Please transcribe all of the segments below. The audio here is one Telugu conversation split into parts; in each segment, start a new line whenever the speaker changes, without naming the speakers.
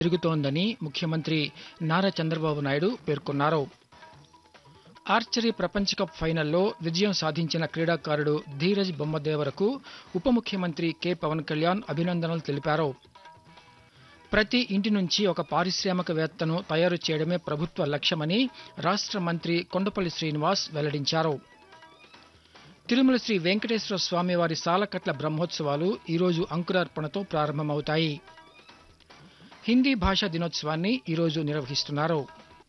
పెరుగుతోందని ముఖ్యమంత్రి నారా చంద్రబాబు నాయుడు పేర్కొన్నారు ఆర్చరీ ప్రపంచ కప్ ఫైనల్లో విజయం సాధించిన క్రీడాకారుడు ధీరజ్ బొమ్మదేవరకు ఉప ముఖ్యమంత్రి కె పవన్ కళ్యాణ్ అభినందనలు తెలిపారు ప్రతి ఇంటి నుంచి ఒక పారిశ్రామికవేత్తను తయారు చేయడమే ప్రభుత్వ లక్ష్యమని రాష్ట్ర మంత్రి కొండపల్లి శ్రీనివాస్ వెల్లడించారు తిరుమల శ్రీ వెంకటేశ్వర స్వామి వారి సాలకట్ల బ్రహ్మోత్సవాలు ఈరోజు అంకురార్పణతో ప్రారంభమవుతాయి హిందీ భాషా దినోత్సవాన్ని ఈరోజు నిర్వహిస్తున్నారు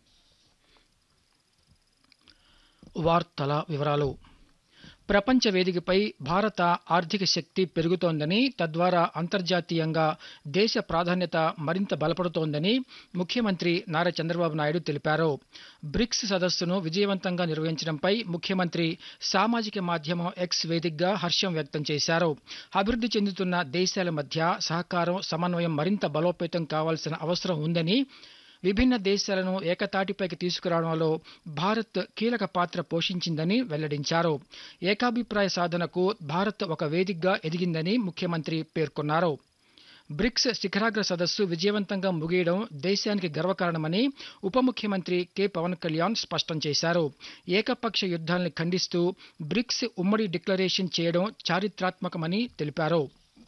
వార్తల వివరాలు ప్రపంచ వేదికపై భారత ఆర్థిక శక్తి పెరుగుతోందని తద్వారా అంతర్జాతీయంగా దేశ ప్రాధాన్యత మరింత బలపడుతోందని ముఖ్యమంత్రి నారా చంద్రబాబు నాయుడు తెలిపారు బ్రిక్స్ సదస్సును విజయవంతంగా నిర్వహించడంపై ముఖ్యమంత్రి సామాజిక మాధ్యమం ఎక్స్ వేదికగా హర్షం వ్యక్తం చేశారు అభివృద్ధి చెందుతున్న దేశాల మధ్య సహకారం సమన్వయం మరింత బలోపేతం కావాల్సిన అవసరం ఉందని విభిన్న దేశాలను ఏకతాటిపైకి తీసుకురావడంలో భారత్ కీలక పాత్ర పోషించిందని వెల్లడించారు ఏకాభిప్రాయ సాధనకు భారత్ ఒక వేదికగా ఎదిగిందని ముఖ్యమంత్రి పేర్కొన్నారు బ్రిక్స్ శిఖరాగ్ర సదస్సు విజయవంతంగా ముగియడం దేశానికి గర్వకారణమని ఉప ముఖ్యమంత్రి కె పవన్ కళ్యాణ్ స్పష్టం చేశారు ఏకపక్ష యుద్ధాలను ఖండిస్తూ బ్రిక్స్ ఉమ్మడి డిక్లరేషన్ చేయడం చారిత్రాత్మకమని తెలిపారు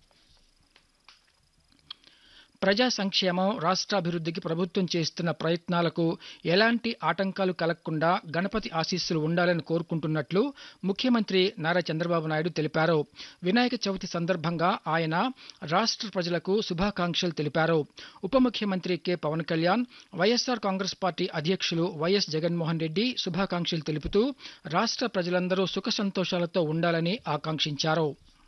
ప్రజా సంక్షేమం రాష్ట్రాభివృద్ధికి ప్రభుత్వం చేస్తున్న ప్రయత్నాలకు ఎలాంటి ఆటంకాలు కలగకుండా గణపతి ఆశీస్సులు ఉండాలని కోరుకుంటున్నట్లు ముఖ్యమంత్రి నారా చంద్రబాబు నాయుడు తెలిపారు వినాయక చవితి సందర్భంగా ఆయన రాష్ట్ర ప్రజలకు శుభాకాంక్షలు తెలిపారు ఉప ముఖ్యమంత్రి K Pawan Kalyan YSR Congress party అధ్యక్షులు వైఎస్ జగన్మోహన్ రెడ్డి శుభాకాంక్షలు తెలుపుతూ రాష్ట్ర ప్రజలందరూ సుఖ సంతోషాలతో ఉండాలని ఆకాంక్షించారు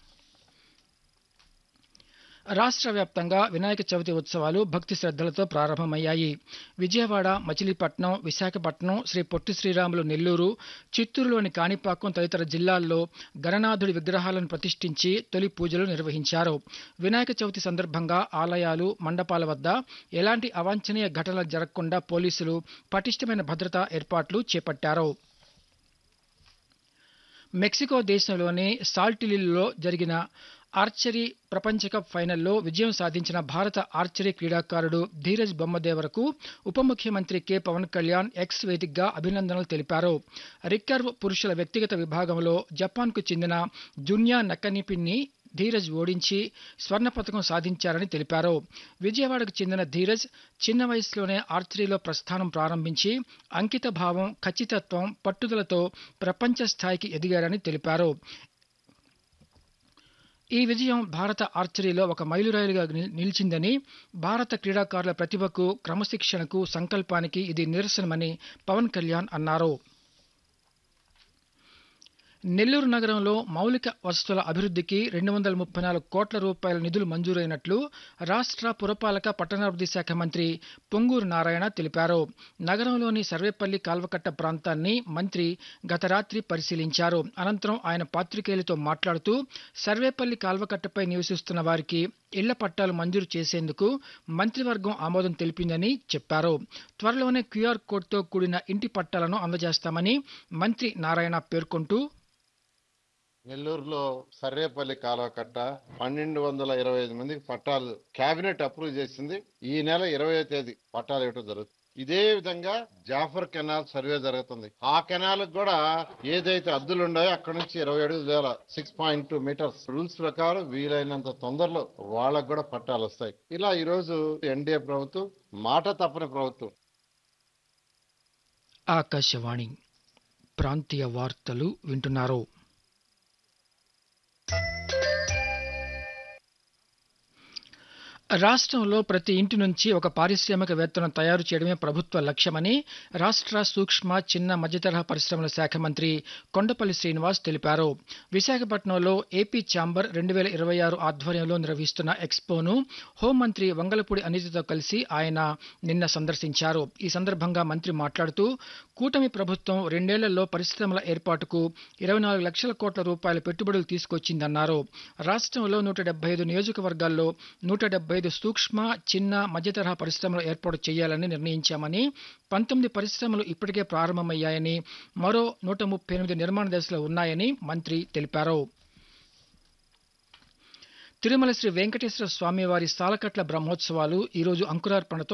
రాష్ట్ర వ్యాప్తంగా వినాయక చవితి ఉత్సవాలు భక్తి శ్రద్ధలతో ప్రారంభమయ్యాయి విజయవాడ మచిలీపట్నం విశాఖపట్నం శ్రీ పొట్టి శ్రీరాములు నెల్లూరు చిత్తూరులోని కాణిపాకం తదితర జిల్లాల్లో గణనాథుడి విగ్రహాలను ప్రతిష్ఠించి తొలి పూజలు నిర్వహించారు వినాయక చవితి సందర్భంగా ఆలయాలు మండపాల వద్ద ఎలాంటి అవాంఛనీయ ఘటనలు జరగకుండా పోలీసులు పటిష్టమైన భద్రతా ఏర్పాట్లు చేపట్టారు మెక్సికో దేశంలోని సాల్టిలిల్లో జరిగిన ఆర్చరీ ప్రపంచ కప్ ఫైనల్లో విజయం సాధించిన భారత ఆర్చరీ క్రీడాకారుడు ధీరజ్ బొమ్మదేవరకు ఉప ముఖ్యమంత్రి కె పవన్ కళ్యాణ్ ఎక్స్ వేదికగా అభినందనలు తెలిపారు రికర్వ్ పురుషుల వ్యక్తిగత విభాగంలో జపాన్కు చెందిన జున్యా నక్కనిపిన్ని ధీరజ్ ఓడించి స్వర్ణ పథకం సాధించారని తెలిపారు విజయవాడకు చెందిన ధీరజ్ చిన్న వయసులోనే ఆర్చరీలో ప్రస్థానం ప్రారంభించి అంకిత భావం ఖచ్చితత్వం పట్టుదలతో ప్రపంచ స్థాయికి ఎదిగారని తెలిపారు ఈ విజయం భారత ఆర్చరీలో ఒక మైలురాయిలుగా నిల్- నిలిచిందని భారత క్రీడాకారుల ప్రతిభకు క్రమశిక్షణకు సంకల్పానికి ఇది నిరసనమని పవన్ కళ్యాణ్ అన్నారు నెల్లూరు నగరంలో మౌలిక వసతుల అభివృద్ధికి రెండు వందల ముప్పై నాలుగు కోట్ల రూపాయల నిధులు మంజూరైనట్లు రాష్ట్ర పురపాలక పట్టణాభివృద్ధి శాఖ మంత్రి పొంగూరు నారాయణ తెలిపారు నగరంలోని సర్వేపల్లి కాల్వకట్ట ప్రాంతాన్ని మంత్రి గత రాత్రి పరిశీలించారు అనంతరం ఆయన పాత్రికేయులతో మాట్లాడుతూ సర్వేపల్లి కాల్వకట్టపై నివసిస్తున్న వారికి ఇళ్ల పట్టాలు మంజూరు చేసేందుకు మంత్రివర్గం ఆమోదం తెలిపిందని చెప్పారు త్వరలోనే క్యూఆర్ కోడ్తో కూడిన ఇంటి పట్టాలను అందజేస్తామని మంత్రి నారాయణ పేర్కొంటూ
నెల్లూరులో సర్రేపల్లి కాలువ కట్ట పన్నెండు వందల ఇరవై ఐదు మందికి పట్టాలు కేబినెట్ అప్రూవ్ చేసింది ఈ నెల ఇరవై తేదీ పట్టాలు ఇవ్వడం జరుగుతుంది ఇదే విధంగా జాఫర్ కెనాల్ సర్వే జరుగుతుంది ఆ కెనాల్ కూడా ఏదైతే అద్దులు ఉన్నాయో అక్కడ నుంచి ఇరవై అడుగుల వేల six point two metres rules ప్రకారం వీలైనంత తొందరలో వాళ్ళకు కూడా పట్టాలు వస్తాయి ఇలా ఈ రోజు ఎన్డీఏ ప్రభుత్వం మాట తప్పని ప్రభుత్వం
ఆకాశవాణి ప్రాంతీయ వార్తలు వింటున్నారు రాష్ట్రంలో ప్రతి ఇంటి నుంచి ఒక పారిశ్రామికవేత్తను తయారు చేయడమే ప్రభుత్వ లక్ష్యమని రాష్ట్ర సూక్ష్మ చిన్న మధ్యతరహా పరిశ్రమల శాఖ మంత్రి కొండపల్లి శ్రీనివాస్ తెలిపారు విశాఖపట్నంలో ఏపీ ఛాంబర్ రెండు వేల ఇరవై ఆరు ఆధ్వర్యంలో నిర్వహిస్తున్న ఎక్స్పోను హోంమంత్రి వంగలపూడి అనితతో కలిసి ఆయన నిన్న సందర్శించారు ఈ సందర్భంగా మంత్రి మాట్లాడుతూ కూటమి ప్రభుత్వం రెండేళ్లలో పరిశ్రమల ఏర్పాటుకు ఇరవై నాలుగు లక్షల కోట్ల రూపాయల పెట్టుబడులు తీసుకొచ్చిందన్నారు రాష్ట్రంలో నూట డెబ్బై ఐదు నియోజకవర్గాల్లో నూట డెబ్బై ఐదు సూక్ష్మ చిన్న మధ్యతరహా పరిశ్రమలు ఏర్పాటు చేయాలని నిర్ణయించామని పంతొమ్మిది పరిశ్రమలు ఇప్పటికే ప్రారంభమయ్యాయని మరో నూట ముప్పై ఎనిమిది నిర్మాణ దశలో ఉన్నాయని మంత్రి తెలిపారు తిరుమల శ్రీ వెంకటేశ్వర స్వామివారి సాలకట్ల బ్రహ్మోత్సవాలు ఈరోజు అంకురార్పణతో